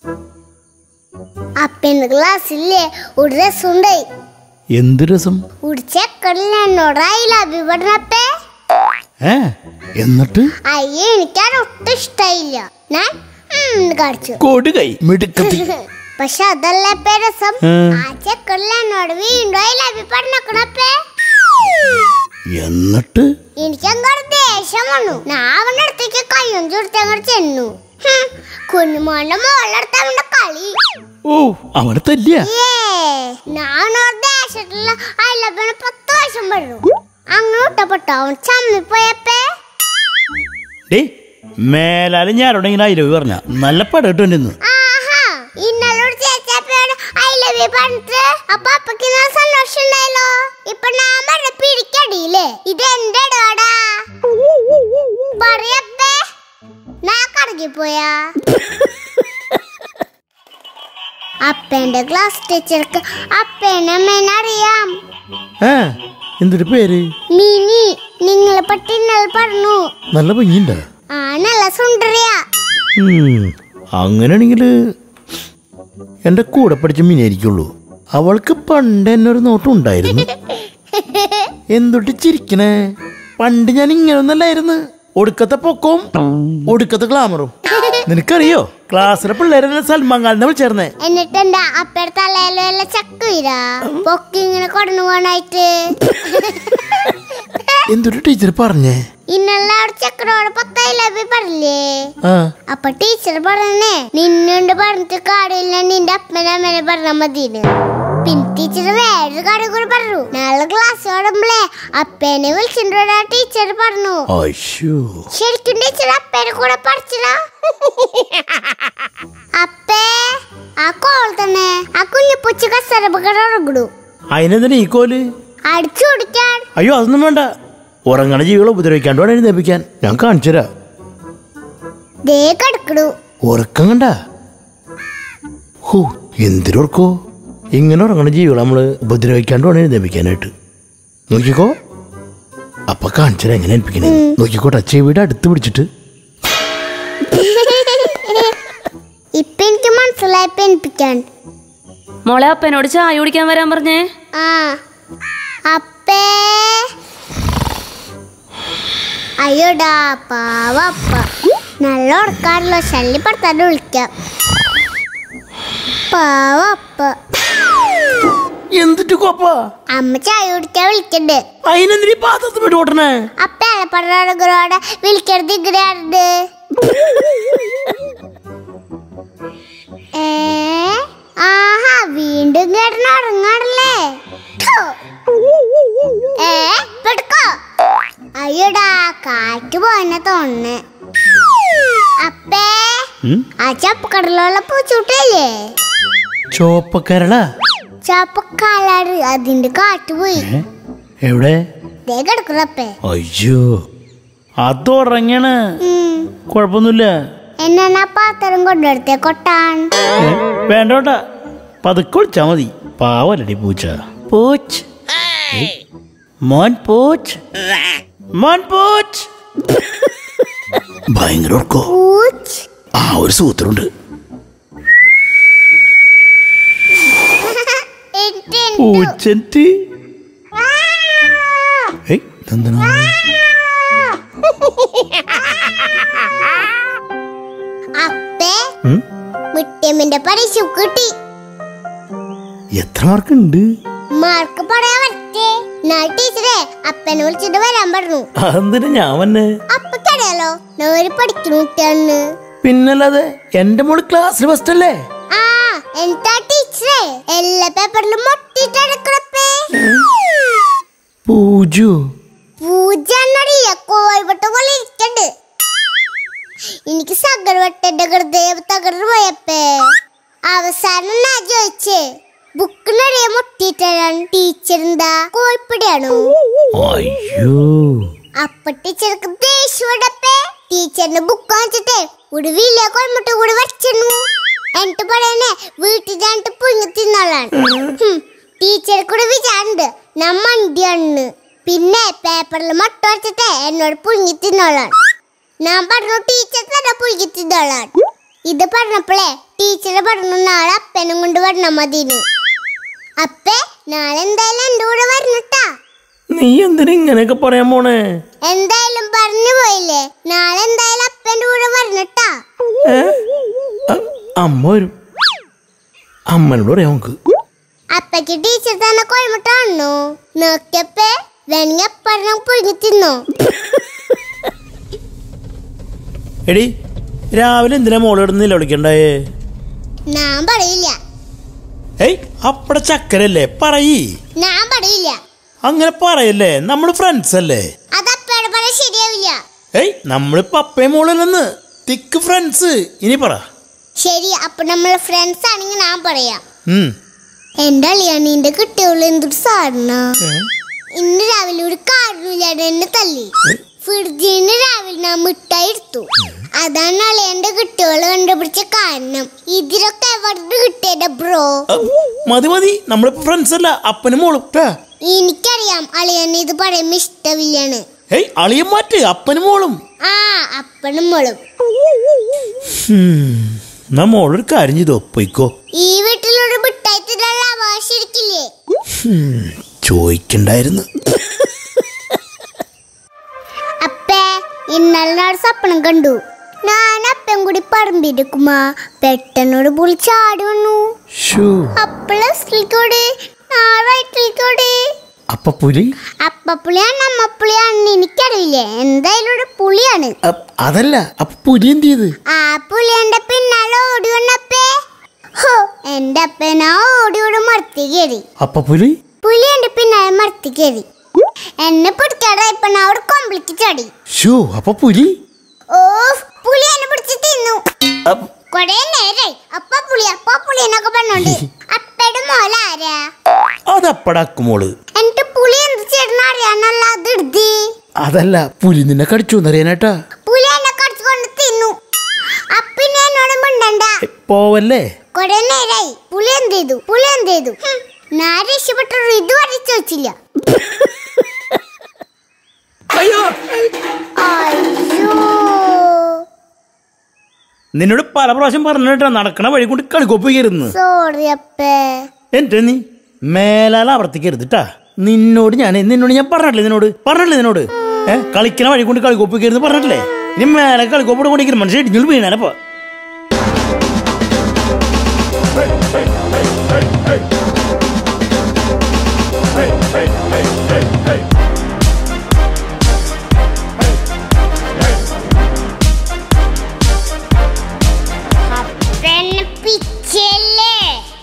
അപ്പൻ്റെ ക്ലാസ്സില്ലേ ഒരു രസമുണ്ടായി എന്ത് രസം ഒരു ചെക്കടിൽ എന്നോട് അയിലബി പറഞ്ഞപ്പേ ഏ എന്നിട്ട് അയ്യ എനിക്കത് ഒട്ടും ഇഷ്ടായില്ല ഞാൻ ഉം കാണിച്ചു കൊടുകൈ മിടുക്കത്തി പക്ഷെ അതല്ല ഇപ്പൊ രസം ഉം. ആ ചെക്കടിൽ എന്നോട് വീണ്ടും അയിലബി പറഞ്ഞപ്പേ എന്നിട്ട് എനിക്ക് അങ്ങോട്ട് ദേഷ്യം വന്നു ഞാൻ അവന്റെ അടുത്തേക്ക് കയ്യും ചുരുത്തി അങ്ങോട്ട് ചെന്നു ഹും, കുഞ്ഞുമോന്റെ മോളടുത്ത് അവന്റെ കളി ഓ അവനെ തല്ലിയ ഏ ഞാൻ ഒരു ദേശത്തുള്ള അയലപ്പന് പത്ത് വർഷം പറഞ്ഞു അങ്ങനെ ഇട്ടപ്പെട്ടോ അവൻ ചമ്മിപ്പോയപ്പേ ഡേ മേലാലും ഞാനോട് ഇങ്ങനെ ഐ ലവ് പറഞ്ഞ നല്ല പടം കിട്ടുന്നു ആഹാ ഇന്നലോട് ചേച്ചാപ്പയോട് ഐ ലവ് യു പറഞ്ഞിട്ട് അപ്പൊ അപ്പക്ക് നല്ല സന്തോഷം ഉണ്ടായല്ലോ ഇപ്പൊ ഞാൻ പറഞ്ഞ പിടിക്കടിയില്ലേ ഇത് എന്റെ ഇടപാടാ പറയപ്പേ ഞാൻ കടങ്ങിപ്പോയാ അപ്പന്റെ ക്ലാസ് ടീച്ചർക്ക് അപ്പേനെ അമ്മേനെ അറിയാം ഏ എന്തൊരു പേര് മിനി നിങ്ങളെ പറ്റി ഇന്നലെ പറഞ്ഞു നല്ല ഭംഗിയുണ്ട ആ നല്ല സുന്ദരിയാ അങ്ങനെയാണെങ്കിൽ എൻ്റെ കൂടെ പഠിച്ച മീനായിരിക്കുള്ളൂ അവൾക്ക് പണ്ട് എന്നെ ഒരു നോട്ടം ഉണ്ടായിരുന്നു എന്തൊട്ട് ചിരിക്കണേ പണ്ട് ഞാൻ ഇങ്ങനൊന്നല്ലായിരുന്നു ഒടുക്കത്തെ പൊക്കവും ഒടുക്കത്തെ ഗ്ലാമറും നിനക്കറിയോ ക്ലാസ്സിലെ പിള്ളേരെ സൽമാൻ ഖാലിനെ വിളിച്ചേർന്നേ എന്നിട്ട് എന്റെ അപ്പയുടെ തലയിലും എല്ലാം ചക്ക വീരാ പൊക്കി ഇങ്ങനെ കൊടന്നു പോകാനായിട്ട് എന്തൊരു ടീച്ചർ പറഞ്ഞേ ഇന്നലെ അവിടെ ചക്കരോട് പത്തായി ലഭ്യ പറഞ്ഞില്ലേ ആ അപ്പൊ ടീച്ചർ പറഞ്ഞേ നിന്നോണ്ട് പറഞ്ഞിട്ട് കാടില്ല നിന്റെ അപ്പനെ അമ്മനെ പറഞ്ഞാ മതിന്ന് പിന്നെ ടീച്ചർ വേറൊരു കാര്യം കൂടി പറഞ്ഞു നാളെ ക്ലാസ് തുടങ്ങുമ്പളേ അപ്പേനെ വിളിച്ചിട്ടുണ്ടാ ടീച്ചർ പറഞ്ഞു അയ്യോ ശരിക്കും ടീച്ചർ അപ്പേനെ കൂടെ പഠിച്ചതാ അപ്പേ ആ കോൾ തന്നെ ആ കുഞ്ഞു പൂച്ച കസര ഉറങ്ങിടൂ അതിനെന്തിനാ ഈ കോല് അടിച്ചു കുടിക്കാൻ അയ്യോ അതൊന്നും വേണ്ട ഉറങ്ങണ ജീവികളെ ഉപദ്രവിക്കാണ്ട് വേണം എഴുന്നേപ്പിക്കാൻ ഞാൻ കാണിച്ചുതരാം ദേ കിടക്കണു ഉറക്കം കണ്ട ഹോ എന്തിനുറക്കോ ഇങ്ങനെ ഉറങ്ങണ ജീവികളെ നമ്മള് ഉപദ്രവിക്കാണ്ട് വേണം എഴുന്നേപ്പിക്കാനായിട്ട് നോക്കിക്കോ അപ്പൊ കാണിച്ചുതരാം എങ്ങനെ ഏൽപ്പിക്കണേ നോക്കിക്കോട്ടെ ചെവിയുടെ അടുത്ത് പിടിച്ചിട്ട് ഇപ്പൊ എനിക്ക് മനസ്സിലായി പെൻപ്പിക്കാൻ മോളെ അപ്പനോട് ചായ കുടിക്കാൻ വരാൻ പറഞ്ഞേ ആ അപ്പേ അയ്യോടാ പാവപ്പ നല്ല ഉറക്കാറല്ലോ ശല്യപ്പെടുത്താണ്ട് വിളിക്കാം പാവപ്പ എന്തിട്ട് കോപ്പ അമ്മ ചായ കുടിക്കാൻ വിളിക്കണ്ട് അതിനെന്തിനീ പാത്രത്തിൽ പോയിട്ട് ഓട്ടണേ അപ്പ എളപ്പടോടെ വിളിക്കരുത് ഇങ്ങനെയാണ്ട് ഏ ആഹാ വീണ്ടും കേട്ടന ഉറങ്ങാറില്ലേ ഥു. ഏ പെടുക്കോ അയ്യടാ കാറ്റ് പോയെന്നെ തോന്നുന്നു അപ്പേ ഉം? ആ ചപ്പക്കടലുള്ള പൂച്ചൂട്ടല്ലേ ചോപ്പക്കരള ചപ്പക്കാലാട് അതിന്റെ കാറ്റ് പോയി ഏ? എവിടെ ദേ കിടക്കുന്നപ്പേ അയ്യോ അത് ഉറങ്ങണ് ഉം കുഴപ്പമൊന്നുമില്ല എന്നാ പാത്രം കൊണ്ടെടുത്തേ കൊട്ടാൻ ഏ? വേണ്ട വേണ്ട പതുക്കെ വിളിച്ചാ മതി പാവല്ലടി പൂച്ച പൂച്ച് ഏയ്. മോൻ പൂച്ച് മോൻ പൂച്ച് ഭയങ്കര ഉറക്കോ പൂച്ച് ആ ഒരു സൂത്രമുണ്ട് എന്റെ പൂച്ചന്റ് ഏയ് ഇതെന്താണ് അപ്പേ ഉം? മിട്ടിയമ്മിന്റെ പരീക്ഷ കിട്ടി എത്ര മാർക്കുണ്ട് മാർക്ക് പറയാൻ പറ്റേ ഞാൻ ടീച്ചറെ അപ്പനെ വിളിച്ചിട്ട് വരാൻ പറഞ്ഞു അതെന്തിനാ ഞാൻ വന്നെ അപ്പക്കറിയാലോ ഞാൻ ഒരു പഠിക്കുന്ന കുട്ടിയാണ് പിന്നല്ലാതെ എന്റെ മോള് ക്ലാസ്സിൽ ഫസ്റ്റ് അല്ലേ ആ എന്താ ടീച്ചറെ എല്ലാ പേപ്പറിലും മൊട്ടിട്ടെടുക്കണപ്പേ പൂജു പൂജ എന്നറിയ കോഴിവട്ട പോലെ ഇരിക്കണ്ട് എനിക്ക് സകർവട്ടന്റെ ഹൃദയം തകർന്നു പോയപ്പേ അവസാനം ഞാൻ ചോദിച്ചേ ബുക്കിനറിയ മുട്ടിയിട്ടാണ് ടീച്ചർ എന്താ കോഴിപ്പിടിയാണോ അയ്യോ അപ്പൊ ടീച്ചർക്ക് ദേഷ്യപ്പെട്ടപ്പേ ടീച്ചറിന്റെ ബുക്ക് വാങ്ങിച്ചിട്ടേ ഒരു വലിയ കോഴിമുട്ട കൂടി വച്ചിരുന്നു എന്നിട്ട് പറയണേ വീട്ടിൽ ഞാനിട്ട് പുഞ്ഞു തിന്നോളാണ് ഹും, ടീച്ചർ കൂടെ വിചാരുണ്ട് ഞാൻ മണ്ടിയാണെന്ന് പിന്നെ പേപ്പറിൽ മുട്ട വച്ചിട്ട് എന്നോട് പുഴുങ്ങി തിന്നോളാൻ ഞാൻ പറഞ്ഞു ടീച്ചർ തന്നെ പുഴുങ്ങി തിന്നോളാൻ ഇത് പറഞ്ഞപ്പോഴേ ടീച്ചർ പറഞ്ഞു നാളെ അപ്പനും കൊണ്ട് വരണം മതിന്ന് അപ്പേ നാളെ എന്തായാലും എന്റെ കൂടെ വരണട്ടാ നീ എന്തിനാ ഇങ്ങനെയൊക്കെ പറയാൻ പോണേ എന്തായാലും പറഞ്ഞു പോയില്ലേ നാളെ എന്തായാലും അപ്പന്റെ കൂടെ വരണട്ടാ ഏ? അ- അമ്മ വരും അമ്മനോട് പറയാം നമുക്ക് അപ്പയ്ക്ക് ടീച്ചർ തന്നെ കോഴിമുട്ടാണോ നോക്കിയപ്പേ വേണമെങ്കിൽ അപ്പഴം പുഴുങ്ങി തിന്നോ എടി രാവിലെ എന്തിനാ മോളോട് നിലവിളിക്കണ്ടായേ ഞാൻ പറയില്ല ഏയ് അപ്പടെ ചക്കരല്ലേ പറയ് ഞാൻ പറയില്ല അങ്ങനെ പറയല്ലേ നമ്മൾ ഫ്രണ്ട്സ് അല്ലേ അത് അപ്പയുടെ പറയാൻ ശരിയാവില്ല ഏയ് നമ്മളിപ്പോ അപ്പയും മോളല്ലെന്ന് തിക്ക് ഫ്രണ്ട്സ് ഇനി പറ ശരി അപ്പൊ നമ്മളെ ഫ്രണ്ട്സ് ആണെങ്കിൽ ഞാൻ പറയാം ഉം. എന്റെ അളിയാണിന്റെ കുട്ടികൾ എന്തൊരു സാധന ഏ? ഇന്ന് രാവിലെ ഒരു കാരണമില്ലാതെ എന്നെ തല്ലി ഫ്രിഡ്ജിന്ന് രാവിലെ ഞാൻ മിഠായി എടുത്തു അതാണ് അളിയന്റെ കുട്ടികൾ കണ്ടുപിടിച്ച കാരണം ഇതിലൊക്കെ എവിടെ കിട്ടിയത് ബ്രോ അ, മതി മതി നമ്മളിപ്പോ ഫ്രണ്ട്സ് അല്ല അപ്പനും മോളും ട്ടാ. എനിക്കറിയാം അളിയന് ഇത് പറയുമ്പോ ഇഷ്ടമില്ലാണ് ഏയ് അളിയൻ മാറ്റ് അപ്പനും മോളും ആ അപ്പനും മോളും ഉം. എന്നാ മോളൊരു കാര്യം ചെയ്തോ പൊയ്ക്കോ ഈ വീട്ടിലൊരു മിഠായി തിന്നാനുള്ള അവകാശം ഇരിക്കില്ലേ ഉം. ചോദിക്കണ്ടായിരുന്നു അപ്പേ ഇന്നലെ നാളെ സ്വപ്നം കണ്ടു ഞാൻ അപ്പം കൂടി പറമ്പിരിക്കുമാ പെട്ടെന്നൊരു പുളി ചാടി വന്നു ഷൂ അപ്പളോടെ റൈറ്റിലേക്കോടെ അപ്പ പുലി അപ്പപ്പുളിയാണ് അമ്മപ്പുളിയാണെന്ന് എനിക്കറിയില്ലേ എന്തായാലും ഒരു പുളിയാണ് അ- അതല്ല അപ്പൊ പുലി എന്ത് ചെയ്ത് ആ പുളിയന്റെ പിന്നാലെ ഓടി വന്നപ്പേ ഹോ എന്റെ അപ്പനാ ഓടി ഓടി മർത്തി കയറി അപ്പ പുലി പുലി എന്റെ പിന്നാലെ മർത്തി കയറി എന്നെ പിടിക്കാതെ ഇപ്പൊ ഞാൻ അവിടെ കൊമ്പിളിക്ക് ചാടി ഷൂ അപ്പൊ പുലി ഓ പുലി എന്നെ പിടിച്ച് തിന്നു അപ്പ- കൊറേ നേരായി അപ്പ പുളി അപ്പ പുളി എന്നൊക്കെ പറഞ്ഞോണ്ട് അപ്പയുടെ മോല ആരാ അതപ്പടാക്കും മോള് എന്നിട്ട് പുളി എന്ത് ചേട്ടന് അറിയാനല്ല അത് എടുത്തി അതല്ല പുലി നിന്നെ കടിച്ചു എന്നറിയാനാട്ടാ പുലി എന്നെ കടിച്ചുകൊണ്ട് തിന്നു അപ്പിന്നെ എന്നോട് മിണ്ടണ്ട ഏ, പോവല്ലേ കൊറേ നേരായി പുലി എന്ത് ചെയ്തു പുലി എന്ത് ചെയ്തു ഹും, ഞാൻ രക്ഷപ്പെട്ടൊരു ഇതുവരെ ചോദിച്ചില്ല അയ്യോ അയ്യോ നിന്നോട് പല പ്രാവശ്യം പറഞ്ഞിട്ടാ നടക്കണ വഴി കൊണ്ട് കളിക്കൊപ്പിക്കരുന്ന് സോറി അപ്പേ എന്റെ നീ മേലാൽ ആവർത്തിക്കരുത് ട്ടാ നിന്നോട് ഞാൻ നിന്നോട് ഞാൻ പറഞ്ഞിട്ടില്ലേ നിന്നോട് പറഞ്ഞിട്ടില്ലേ നിന്നോട് ഏ കളിക്കണ വഴി കൊണ്ട് കളിക്കൊപ്പിക്കരുത് പറഞ്ഞിട്ടില്ലേ ഇനി മേലെ കളിക്കൊപ്പിടെ കൊണ്ടിരിക്കുന്നു മനുഷ്യൻ ഇടിഞ്ഞോട് വീണാനപ്പോ അപ്പനെ പിച്ചല്ലേ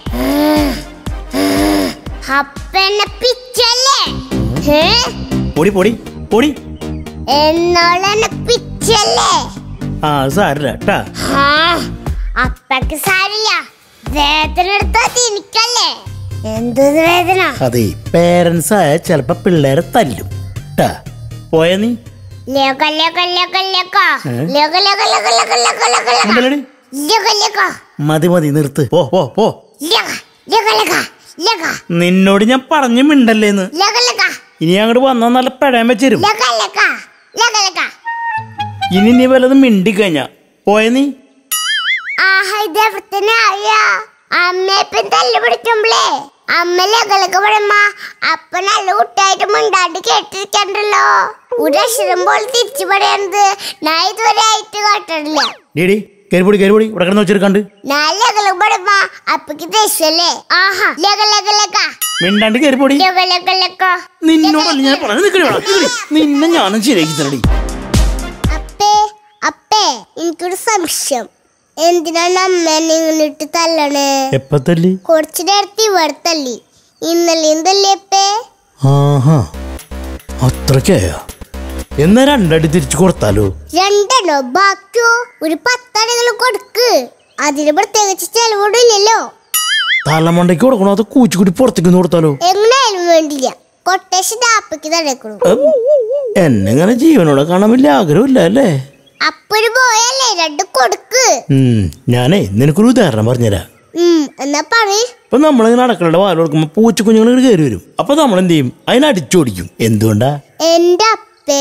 അപ്പനെ പിച്ചല്ലേ ഏ? പൊടി പൊടി പൊടി എന്നോളെന്നെ പിച്ചല്ലേ ആ അത് സാരില്ല ട്ടാ ആ, അപ്പക്ക് സാരില്ല വേദന എടുത്താ തിനിക്കല്ലേ എന്തൊരു വേദന അതെ പേരൻസ് ആയ ചെലപ്പോ പിള്ളേരെ തല്ലും ട്ടാ പോയ നീ ലേക്ക ലേക്ക ലേക്ക ലേക്ക ഏ? ലേക്ക ലേക്ക ലേക്ക ലേക്ക ലേക്ക ലേക്ക ലേക്ക മുതലടി ലേക്ക ലേക്ക മതി മതി നിർത്ത് പോ പോ പോ ലേക്ക ലേക്ക ലേക്ക ലേക്ക നിന്നോട് ഞാൻ പറഞ്ഞു മിണ്ടല്ലേന്ന് ലേക്ക ലേക്ക ഇനി അങ്ങോട്ട് വന്നാൽ നല്ല പെടാൻ വെച്ചരും ലേക്ക ലേക്ക ലേക്ക ലേക്ക ഇനി നീ വല്ലതും മിണ്ടിക്കഴിഞ്ഞാ പോയ നീ ആഹാ ഇത് എവിടത്തന്നെ അറിയാ അമ്മ ഇപ്പം തല്ല് പിടിക്കുമ്പളേ അമ്മ ലകളൊക്കെ പറയുമ്പ അപ്പ നല്ല കുട്ടിയായിട്ട് മിണ്ടാണ്ട് കേട്ടിരിക്കണ്ടല്ലോ ഒരു അക്ഷരം പോലെ തിരിച്ചു പറയണത് ഞാൻ ഇതുവരെ ആയിട്ട് കേട്ടിട്ടില്ല ഡേടി കയറിപ്പൊടി കയറിപ്പൊടി ഇവിടെ കിടന്ന് വെച്ചെടുക്കാണ്ട് ഞാൻ ലകളൊക്കെ പറയുമ്പ അപ്പക്ക് ദേഷ്യല്ലേ ആഹാ ലക ലക ലക മിണ്ടാണ്ട് കയറിപ്പൊടി ലക ലക ലക നിന്നോടല്ല ഞാൻ പറഞ്ഞു നിക്കടി ഇവിടെ, നിക്കടി. നിന്നെ ഞാനും ശരിയാക്കി തരടി അപ്പേ അപ്പേ എനിക്കൊരു സംശയം എന്തിനാണ് അമ്മേനെ ഇങ്ങനെ ഇട്ട് തല്ലണേ എപ്പ തല്ലി കുറച്ചു നേരത്തെ ഇവിടെ തല്ലി ഇന്നലെ എന്തല്ലേ അപ്പേ ആഹാ അത്രക്കായ എന്നാ രണ്ടടി തിരിച്ചു കൊടുത്താലോ രണ്ടെണ്ണോ ബാക്കിയോ ഒരു പത്തടികൾ കൊടുക്ക് അതിന് പ്രത്യേകിച്ച് ചെലവിടില്ലല്ലോ തലമണ്ടയ്ക്ക് കൊടുക്കണോ അത് കൂച്ചിക്കുടി പുറത്തേക്ക് ഒന്ന് കൊടുത്താലോ എങ്ങനെയായാലും വേണ്ടില്ല കൊട്ടേഷൻ ആപ്പയ്ക്ക് തടയക്കണം ഉം. എന്നെ ഇങ്ങനെ ജീവനോടെ കാണാൻ വലിയ ആഗ്രഹമില്ല അല്ലേ അപ്പൊരു പോയല്ലേ രണ്ട് കൊടുക്ക് ഉം, ഞാനേ നിനക്കൊരു ഉദാഹരണം പറഞ്ഞുതരാം ഉം എന്നാ പറയ് ഇപ്പൊ നമ്മളിങ്ങനെ അടക്കളയുടെ വാല് കൊടുക്കുമ്പോ പൂച്ചക്കുഞ്ഞുങ്ങൾ കയറി വരും അപ്പൊ നമ്മൾ എന്ത് ചെയ്യും അതിനെ അടിച്ചോടിക്കും എന്തുകൊണ്ടാ എന്റെ അപ്പേ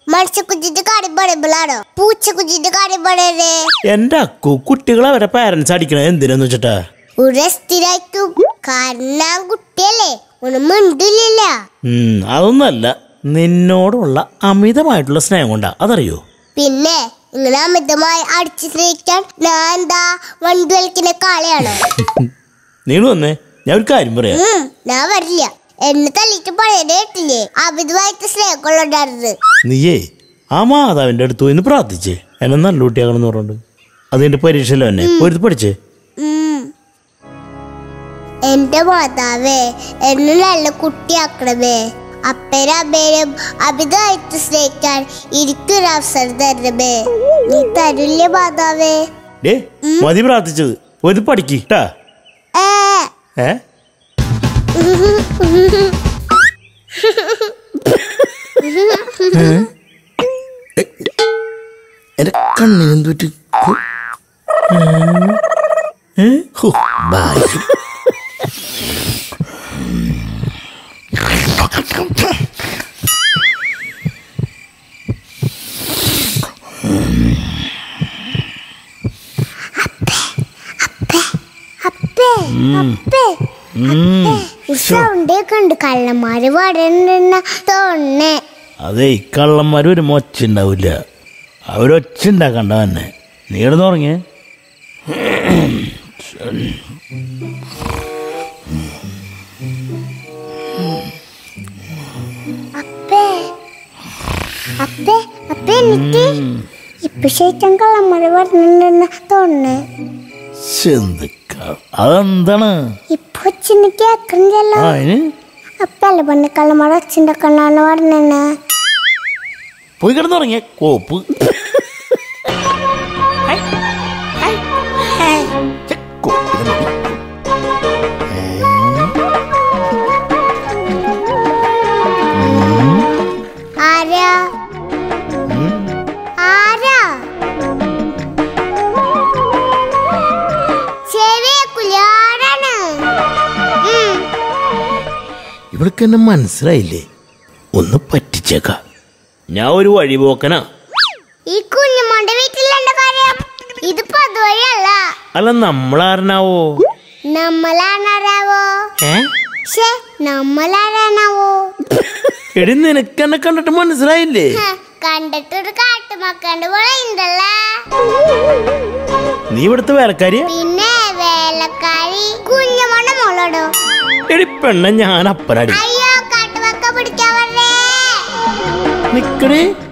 മത്സ്യക്കുഞ്ഞിന്റെ കാര്യം പറയുമ്പോഴാണോ പൂച്ചക്കുഞ്ഞിന്റെ കാര്യം പറയണേ എന്റെ അക്കു കുട്ടികളെ അവരെ പാരന്റ്സ് അടിക്കണത് എന്തിനാന്ന് വെച്ചിട്ടാ ഒരു സ്ഥിരായിരിക്കും കാരണം കുട്ടിയല്ലേ ഒന്നും മിണ്ടില്ല ഉം, അതൊന്നല്ല നിന്നോടുള്ള അമിതമായിട്ടുള്ള സ്നേഹം കൊണ്ടാ അതറിയോ പിന്നെ ഇങ്ങനെ അമിതമായി അടിച്ചു സ്നേഹിക്കാൻ ഞാൻ എന്താ വണ്ടി വലിക്കുന്ന കാളയാണോ നീളു വന്നേ ഞാൻ ഒരു കാര്യം പറയാം ഉം, ഞാൻ വരില്ല എന്നെ തല്ലിട്ട് പഴയത് കേട്ടില്ലേ അമിതമായിട്ട് സ്നേഹമുണ്ടായിരുന്നത് നീയേ ആ മാതാവിന്റെ അടുത്ത് പോയി ഒന്ന് പ്രാർത്ഥിച്ചേ എന്നെ നല്ല കുട്ടിയാകണമെന്ന് പറഞ്ഞിട്ട് അതിന്റെ പരീക്ഷയിലോ എന്നെ പോയി പഠിച്ചേ ഉം. എന്റെ മാതാവേ എന്നെ നല്ല കുട്ടിയാക്കണമേ അപ്പനും അമ്മേനും അമിതമായിട്ട് സ്നേഹിക്കാൻ എനിക്കൊരു അവസരം തരണമേ നീ തരില്ലേ മാതാവേ ഡേ മതി പ്രാർത്ഥിച്ചത് പോയി പഠിക്ക് ട്ടാ ഏ ഏ എന്റെ കണ്ണിന് എന്തുപറ്റി ബൈ അപ്പേ അപ്പേ സൗണ്ട് കണ്ട് കള്ളന്മാര് പാടുന്ന തോന്നേ അതെ ഈ കള്ളന്മാർ ഒരു മൊച്ച ഉണ്ടാവില്ല അവരൊച്ച ഉണ്ടാക്കണ്ട തന്നെ നീ കിടന്ന് ഉറങ്ങിയേ അപ്പേ അപ്പേ അപ്പേ എനിക്ക് ഇപ്പൊ ശേഷം കള്ളന്മാര് പാടുന്ന തോന്നേ ചെന്തുക്ക അതെന്താണ് ഇപ്പൊ അച്ഛന് കേക്കണില്ലല്ലോ ആ അതിന് അപ്പല്ലേ പണ്ട് കള്ളന്മാർ അച്ഛൻ്റെ കണ്ണാന്ന് പറഞ്ഞേ പോയി കിടന്നുറങ്ങിയ കോപ്പ് ഛെ, കോപ്പിലെ മതി. ആരാ ആരാ ചെവിയേക്കൂല ആരാണ് ഉം. ഇവൾക്ക് എന്നെ മനസ്സിലായില്ലേ ഒന്ന് പറ്റിച്ചേക്ക ഞാൻ ഒരു വഴിപോക്കനാ ഈ കുഞ്ഞുമോന്റെ വീട്ടിലുണ്ട കാര്യം ഇത് പൊതുവഴിയല്ല അല്ല നമ്മളാരനാവോ നമ്മളാണാരാവോ ഏ ഷേ നമ്മളാരാണാവോ എടി നിനക്ക് എന്നെ കണ്ടിട്ട് മനസ്സിലായില്ലേ ഹ, കണ്ടിട്ടൊരു കാട്ടുമക്കണ്ട് പോലെ ഉണ്ടല്ലേ നീ ഇവിടുത്തെ വേലക്കാരിയാ പിന്നെ വേലക്കാരി കുഞ്ഞുമോന്റെ മോളോടോ എടി പെണ്ണ ഞാൻ അപ്പനാടി അയ്യോ കാട്ടുമക്ക പിടിക്കാൻ വരണേ നിക്കടി